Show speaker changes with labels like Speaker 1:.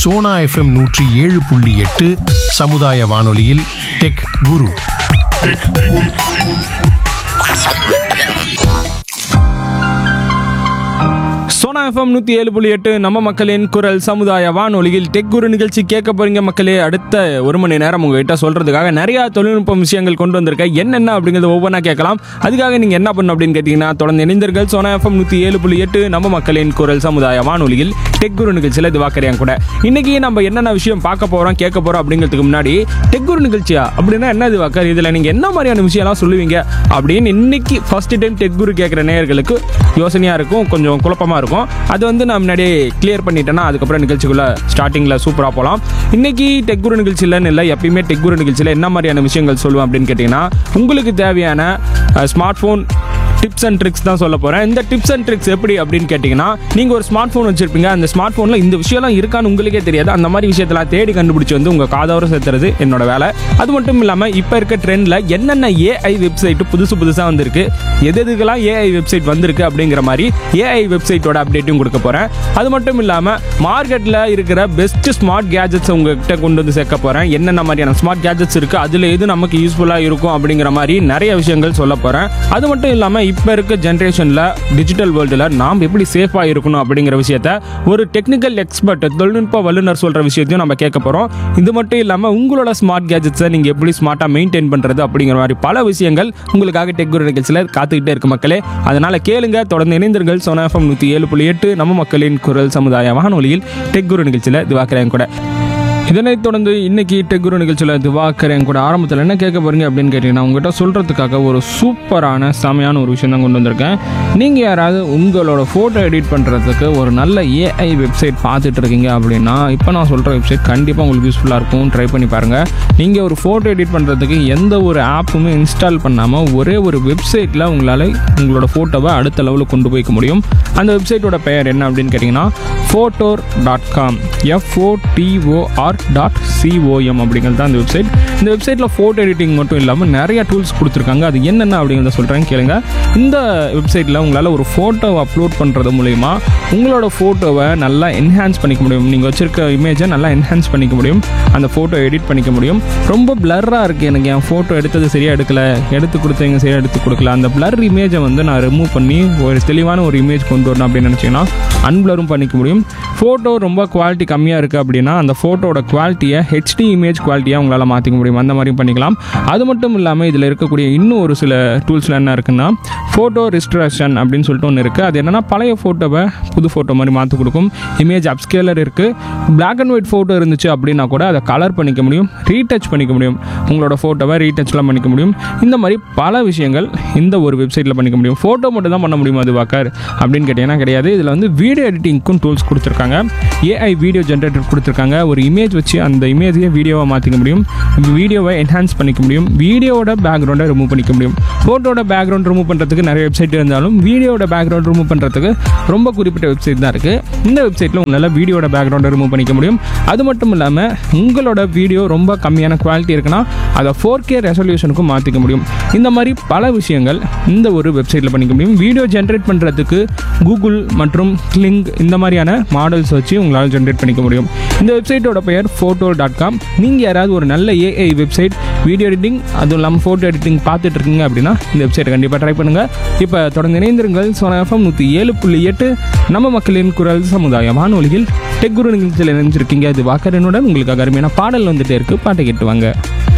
Speaker 1: Sona FM நூற்றி ஏழு புள்ளி எட்டு சமுதாய வானொலியில் டெக் குரு
Speaker 2: சோனா எஃப்எம் நூற்றி ஏழு புள்ளி எட்டு நம்ம மக்களின் குரல் சமுதாய வானொலியில் டெக் குரு நிகழ்ச்சி கேட்க போறீங்க மக்களே அடுத்த ஒரு மணி நேரம் உங்ககிட்ட சொல்றதுக்காக நிறைய தொழில்நுட்ப விஷயங்கள் கொண்டு வந்திருக்கேன் என்னென்ன அப்படிங்கிறத ஒவ்வொன்றா கேட்கலாம் அதுக்காக நீங்க என்ன பண்ணணும் அப்படின்னு கேட்டீங்கன்னா தொடர்ந்து இணைந்தர்கள் சோனா எஃப்எம் நூற்றி ஏழு புள்ளி எட்டு நம்ம மக்களின் குரல் சமுதாய வானொலியில் டெக் குரு நிகழ்ச்சியில் இது வாக்கறியாங்க கூட இன்னைக்கு நம்ம என்னென்ன விஷயம் பார்க்க போறோம் கேட்க போறோம் அப்படிங்கிறதுக்கு முன்னாடி டெக் குரு நிகழ்ச்சியா அப்படின்னா என்ன இது வாக்கர் இதுல நீங்க என்ன மாதிரியான விஷயம்லாம் சொல்லுவீங்க அப்படின்னு இன்னைக்கு ஃபர்ஸ்ட் டைம் டெக் குரு கேட்குற நேயர்களுக்கு யோசனையா இருக்கும் கொஞ்சம் குழப்பமா இருக்கும் அது வந்து நான் முன்னாடியே கிளியர் பண்ணிட்டேன்னா அதுக்கப்புறம் நிகழ்ச்சிக்குள்ள ஸ்டார்டிங்ல சூப்பரா போகலாம் இன்னைக்கு டெக் குரு நிகழ்ச்சியிலன்னு இல்லை எப்பயுமே டெக் குரு நிகழ்ச்சியில் என்ன மாதிரியான விஷயங்கள் சொல்லுவேன் அப்படின்னு கேட்டிங்கன்னா உங்களுக்கு தேவையான smart phone tips and tricks தான் சொல்ல போகிறேன் இந்த டிப்ஸ் அண்ட் ட்ரிக்ஸ் எப்படி அப்படின்னு கேட்டிங்கன்னா நீங்கள் ஒரு ஸ்மார்ட் ஃபோன் வச்சிருப்பீங்க அந்த ஸ்மார்ட் ஃபோனில் இந்த விஷயம்லாம் இருக்கான்னு உங்களுக்கே தெரியாது அந்த மாதிரி விஷயத்தெல்லாம் தேடி கண்டுபிடிச்சி வந்து உங்கள் காதோர சேர்த்துறது என்னோட வேலை அது மட்டும் இல்லாமல் இப்போ இருக்க ட்ரெண்டில் என்னென்ன ஏஐ வெப்சைட் புதுசு புதுசாக வந்திருக்கு எது எதுக்கெல்லாம் ஏஐ வெப்சைட் வந்திருக்கு அப்படிங்கிற மாதிரி ஏஐ வெப்சைட்டோட அப்டேட்டும் கொடுக்க போகிறேன் அது மட்டும் இல்லாமல் மார்க்கெட்டில் இருக்கிற பெஸ்ட் ஸ்மார்ட் கேஜெட்ஸ் உங்ககிட்ட கொண்டு வந்து சேர்க்க போகிறேன் என்னென்ன மாதிரியான ஸ்மார்ட் கேஜெட்ஸ் இருக்குது அதில் எது நமக்கு யூஸ்ஃபுல்லாக இருக்கும் அப்படிங்கிற மாதிரி நிறைய விஷயங்கள் சொல்ல போகிறேன் அது மட்டும் இல்லாமல் இப்போ இருக்க ஜென்ரேஷனில் டிஜிட்டல் வேர்ல்டில் நாம் எப்படி சேஃபாக இருக்கணும் அப்படிங்கிற விஷயத்த ஒரு டெக்னிக்கல் எக்ஸ்பர்ட் தொழில்நுட்ப வல்லுநர் சொல்கிற விஷயத்தையும் நம்ம கேட்க போகிறோம் இது மட்டும் இல்லாமல் உங்களோட ஸ்மார்ட் கேஜெட்ஸை நீங்கள் எப்படி ஸ்மார்ட்டாக மெயின்டைன் பண்ணுறது அப்படிங்கிற மாதிரி பல விஷயங்கள் உங்களுக்காக டெக் குரு நிகழ்ச்சியில் காத்துக்கிட்டே இருக்கு மக்களே அதனால் கேளுங்க தொடர்ந்து இணைந்தர்கள் சோனா எஃப்எம் நூற்றி ஏழு புள்ளி எட்டு நம்ம மக்களின் குரல் சமுதாய வானொலியில் டெக் குரு நிகழ்ச்சியில் இதுவாக்குறேன் கூட இதனைத் தொடர்ந்து இன்னைக்கு டெக்குரு நிகழ்ச்சியில் திவாகரன் கூட ஆரம்பத்தில் என்ன கேட்க போறீங்க அப்படின்னு கேட்டிங்கன்னா உங்ககிட்ட சொல்கிறதுக்காக ஒரு சூப்பரான செமையான ஒரு விஷயம் தான் கொண்டு வந்திருக்கேன் நீங்கள் யாராவது உங்களோட ஃபோட்டோ எடிட் பண்ணுறதுக்கு ஒரு நல்ல ஏஐ வெப்சைட் பார்த்துட்டு இருக்கீங்க அப்படின்னா இப்போ நான் சொல்கிற வெப்சைட் கண்டிப்பாக உங்களுக்கு யூஸ்ஃபுல்லாக இருக்கும் ட்ரை பண்ணி பாருங்கள் நீங்கள் ஒரு ஃபோட்டோ எடிட் பண்ணுறதுக்கு எந்த ஒரு ஆப்புமே இன்ஸ்டால் பண்ணாமல் ஒரே ஒரு வெப்சைட்டில் உங்களால் உங்களோட ஃபோட்டோவை அடுத்த லெவலுக்கு கொண்டு போய்க்க முடியும் அந்த வெப்சைட்டோட பெயர் என்ன அப்படின்னு கேட்டிங்கன்னா Fotor dot com F O T O R dot C O M அப்படிங்கிறது தான் அந்த வெப்சைட் இந்த வெப்சைட்டில் ஃபோட்டோ எடிட்டிங் மட்டும் இல்லாமல் நிறைய டூல்ஸ் கொடுத்துருக்காங்க அது என்னென்ன அப்படிங்கிறத சொல்கிறேன் கேளுங்க இந்த வெப்சைட்டில் உங்களால் ஒரு ஃபோட்டோவை அப்லோட் பண்ணுறது மூலயமா உங்களோட ஃபோட்டோவை நல்லா என்ஹான்ஸ் பண்ணிக்க முடியும் நீங்கள் வச்சுருக்க இமேஜை நல்லா என்ஹான்ஸ் பண்ணிக்க முடியும் அந்த ஃபோட்டோ எடிட் பண்ணிக்க முடியும் ரொம்ப பிளர்ராக இருக்குது எனக்கு என் ஃபோட்டோ எடுத்தது சரியாக எடுக்கல எடுத்து கொடுத்தவங்க சரியாக எடுத்து கொடுக்கல அந்த பிளர் இமேஜை வந்து நான் ரிமூவ் பண்ணி ஒரு தெளிவான ஒரு இமேஜ் கொண்டு வரணும் அப்படின்னு நினச்சிங்கன்னா அன்பிளரும் பண்ணிக்க முடியும் ஃபோட்டோ ரொம்ப குவாலிட்டி கம்மியாக இருக்குது அப்படின்னா அந்த ஃபோட்டோட குவாலிட்டியை ஹெச்டி இமேஜ் குவாலிட்டியாக உங்களால் மாற்றிக்க முடியும் அந்த மாதிரியும் பண்ணிக்கலாம் அது மட்டும் இல்லாமல் இதில் இருக்கக்கூடிய இன்னும் ஒரு சில டூல்ஸில் என்ன இருக்குன்னா ஃபோட்டோ ரிஸ்ட்ரேஷன் அப்படின்னு சொல்லிட்டு ஒன்று இருக்குது அது என்னென்னா பழைய ஃபோட்டோவை புது ஃபோட்டோ மாதிரி மாற்றி கொடுக்கும் இமேஜ் அப்ஸ்கேலர் இருக்குது பிளாக் அண்ட் ஒயிட் ஃபோட்டோ இருந்துச்சு அப்படின்னா கூட அதை கலர் பண்ணிக்க முடியும் ரீடச் பண்ணிக்க முடியும் உங்களோட ஃபோட்டோவை ரீடச்லாம் பண்ணிக்க முடியும் இந்த மாதிரி பல விஷயங்கள் இந்த ஒரு வெப்சைட்டில் பண்ணிக்க முடியும் ஃபோட்டோ மட்டும் தான் பண்ண முடியுமா அது வாக்கர் அப்படின்னு கேட்டிங்கன்னா கிடையாது இதில் வந்து வீடியோ எடிட்டிங்க்கும் டூல்ஸ் கொடுத்துருக்காங்க ஏஐ வீடியோ ஜென்ரேட்டர் கொடுத்துருக்காங்க ஒரு இமேஜ் வச்சு அந்த இமேஜையே வீடியோவை மாற்றிக்க முடியும் வீடியோவை என்ஹான்ஸ் பண்ணிக்க முடியும் வீடியோட பேக்ரவுண்டை ரிமூவ் பண்ணிக்க முடியும் ஃபோட்டோட பேக்ரவுண்ட் ரிமூவ் பண்ணுறதுக்கு நிறைய வெப்சைட் இருந்தாலும் வீடியோட பேக்ரவுண்ட் ரிமூவ் பண்ணுறதுக்கு ரொம்ப குறிப்பிட்ட வெப்சைட் தான் இருக்குது இந்த வெப்சைட்டில் உங்களால் வீடியோட பேக்ரவுண்டை ரிமூவ் பண்ணிக்க முடியும் அது மட்டும் இல்லாமல் உங்களோட வீடியோ ரொம்ப கம்மியான குவாலிட்டி இருக்குன்னா அதை ஃபோர் கே ரெசல்யூஷனுக்கும் மாற்றிக்க முடியும் இந்த மாதிரி பல விஷயங்கள் இந்த ஒரு வெப்சைட்டில் பண்ணிக்க முடியும் வீடியோ ஜென்ரேட் பண்ணுறதுக்கு கூகுள் மற்றும் கிளிங் இந்த மாதிரியான மாடல்ஸ் வச்சு உங்களால் ஜென்ரேட் பண்ணிக்க முடியும் இந்த வெப்சைட்டோட பெயர் ஃபோட்டோ டாட் காம் நீங்கள் யாராவது ஒரு நல்ல ஏஐ வெப்சைட் வீடியோ எடிட்டிங் அதுவும் இல்லாமல் ஃபோட்டோ எடிட்டிங் பார்த்துட்டு இருக்கீங்க அப்படின்னா இந்த வெப்சைட்டை கண்டிப்பாக ட்ரை பண்ணுங்கள் இப்போ தொடர்ந்து இணைந்திருங்கள் சோனா எஃப்எம் நூற்றி ஏழு புள்ளி எட்டு நம்ம மக்களின் குரல் சமுதாய வானொலியில் டெக் குரு நிகழ்ச்சியில் இணைஞ்சிருக்கீங்க இது வாக்கரனுடன் உங்களுக்கு அருமையான பாடல் வந்துட்டே இருக்கு பாட்டை கேட்டு வாங்க